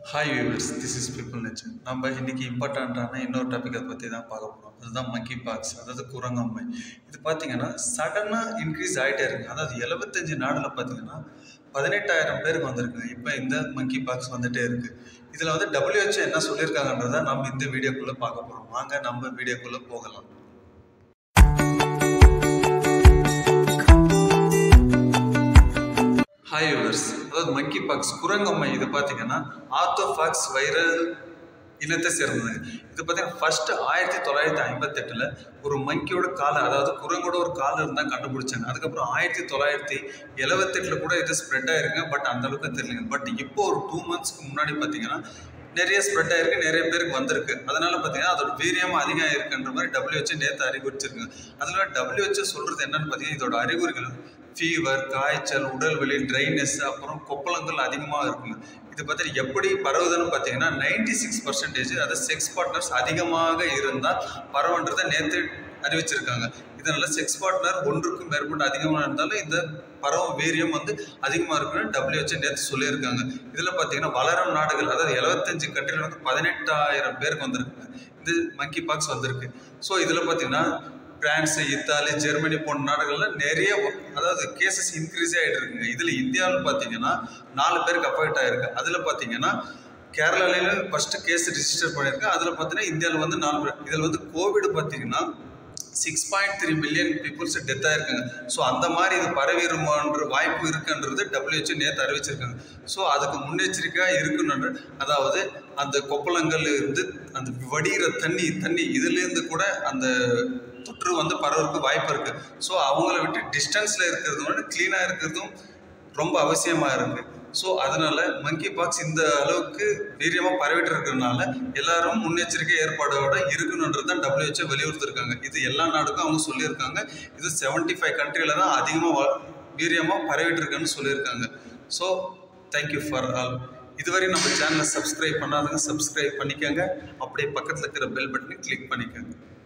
hi viewers this is people nature நம்ம இன்னைக்கு இம்பார்ட்டண்ட்டான இன்னொரு டாப்பிக்கை பற்றி தான் பார்க்க போகிறோம் அதுதான் மங்கி பாக்ஸ் அதாவது குரங்கம்மை இது பார்த்தீங்கன்னா சடனாக இன்க்ரீஸ் ஆகிட்டே இருக்கு அதாவது எழுபத்தஞ்சு நாடில் பார்த்தீங்கன்னா பதினெட்டாயிரம் பேருக்கு வந்திருக்கு இப்போ இந்த மங்கி பாக்ஸ் வந்துட்டே இருக்கு இதில் வந்து WHO என்ன சொல்லியிருக்காங்கன்றதை நம்ம இந்த வீடியோக்குள்ளே பார்க்க போகிறோம் வாங்க நம்ம வீடியோக்குள்ளே போகலாம் ஹாய் வியூவர்ஸ் அதாவது மங்கி பாக்ஸ் குரங்கம்மை இது பார்த்தீங்கன்னா ஆர்த்தோஃபாக்ஸ் வைரல் இனத்தை சேர்ந்தது இது பார்த்தீங்கன்னா ஃபர்ஸ்ட் ஆயிரத்தி தொள்ளாயிரத்தி ஐம்பத்தெட்டில் ஒரு மங்கியோட காலை அதாவது குரங்கோட ஒரு கால் இருந்தால் கண்டுபிடிச்சாங்க அதுக்கப்புறம் ஆயிரத்தி தொள்ளாயிரத்தி எழுவத்தெட்டில் கூட இது ஸ்ப்ரெட் ஆயிருங்க பட் அந்த அளவுக்கு தெரியலங்க பட் இப்போ ஒரு டூ மந்த்ஸ்க்கு முன்னாடி பார்த்தீங்கன்னா நிறைய ஸ்ப்ரெட் ஆயிருக்கு நிறைய பேருக்கு வந்திருக்கு அதனால பார்த்தீங்கன்னா அதோட வீரியம் அதிகம் இருக்குன்ற மாதிரி WHO நேற்று அறிகுறிச்சிருக்காங்க அதில் WHO சொல்றது என்னன்னு பார்த்தீங்கன்னா இதோட அறிகுறிகள் ஃபீவர் காய்ச்சல் உடல் வலி ட்ரைனஸ் அப்புறம் கொப்பளங்கள் அதிகமாக இருக்குங்க இது பற்றி எப்படி பரவுதுன்னு பார்த்தீங்கன்னா நைன்டி சிக்ஸ் பர்சன்டேஜ் அதாவது செக்ஸ் பார்ட்னர்ஸ் அதிகமாக இருந்தால் பரவுன்றதை நேற்று அறிவிச்சிருக்காங்க இதனால செக்ஸ் பார்ட்னர் ஒன்றுக்கும் மேற்பட்டு அதிகமாக இருந்தாலும் இந்த பரவும் வீரியம் வந்து அதிகமாக இருக்குன்னு WHO நேற்று சொல்லியிருக்காங்க இதில் பார்த்தீங்கன்னா வளரும் நாடுகள் அதாவது எழுபத்தஞ்சு கண்ட்ரியில் வந்து பதினெட்டாயிரம் பேருக்கு வந்திருக்குங்க இந்த மங்கி பாக்ஸ் வந்திருக்கு ஸோ இதில் பார்த்தீங்கன்னா பிரான்ஸ் இத்தாலி ஜெர்மனி போன்ற நாடுகள்ல நிறைய அதாவது கேசஸ் இன்க்ரீஸ் ஆகிட்டு இருக்குங்க இதில் இந்தியாவில் பார்த்தீங்கன்னா நாலு பேருக்கு அஃபெக்ட் ஆயிருக்கு அதில் பார்த்தீங்கன்னா கேரளால ஃபர்ஸ்ட் கேஸ் ரிஜிஸ்டர் பண்ணியிருக்கு அதில் பார்த்தீங்கன்னா இந்தியாவில் வந்து நாலு பேர் இதில் வந்து கோவிட் பார்த்தீங்கன்னா six point three million peoples death ஆயிருக்காங்க ஸோ அந்த மாதிரி இது பரவிடுமான்ற வாய்ப்பு இருக்குன்றது WHO நேற்று அறிவிச்சிருக்காங்க ஸோ அதுக்கு முன்னெச்சரிக்கையாக இருக்கணுன்ற அதாவது அந்த கொப்பளங்கள் இருந்து அந்த வடிகிற தண்ணி தண்ணி இதுலேருந்து கூட அந்த தொற்று வந்து பரவறதுக்கு வாய்ப்பு இருக்கு ஸோ அவங்கள விட்டு டிஸ்டன்ஸில் இருக்கிறது வந்து க்ளீனாக இருக்கிறதும் ரொம்ப அவசியமாக இருக்கு ஸோ அதனால மங்கி பாக்ஸ் இந்த அளவுக்கு வீரியமாக பரவிட்டு இருக்கிறதுனால எல்லாரும் முன்னெச்சரிக்கை ஏற்பாடோட இருக்கணுன்றது தான் WHO வலியுறுத்திருக்காங்க இது எல்லா நாடுக்கும் அவங்க சொல்லியிருக்காங்க இது செவன்டி ஃபைவ் கண்ட்ரியில் தான் அதிகமாக வீரியமாக பரவிட்டு இருக்குன்னு சொல்லியிருக்காங்க ஸோ தேங்க்யூ ஃபார் ஆல் இதுவரை நம்ம சேனலை சப்ஸ்கிரைப் பண்ணாதவங்க சப்ஸ்கிரைப் பண்ணிக்கோங்க அப்படியே பக்கத்தில் இருக்கிற பெல் பட்டனை கிளிக் பண்ணிக்கோங்க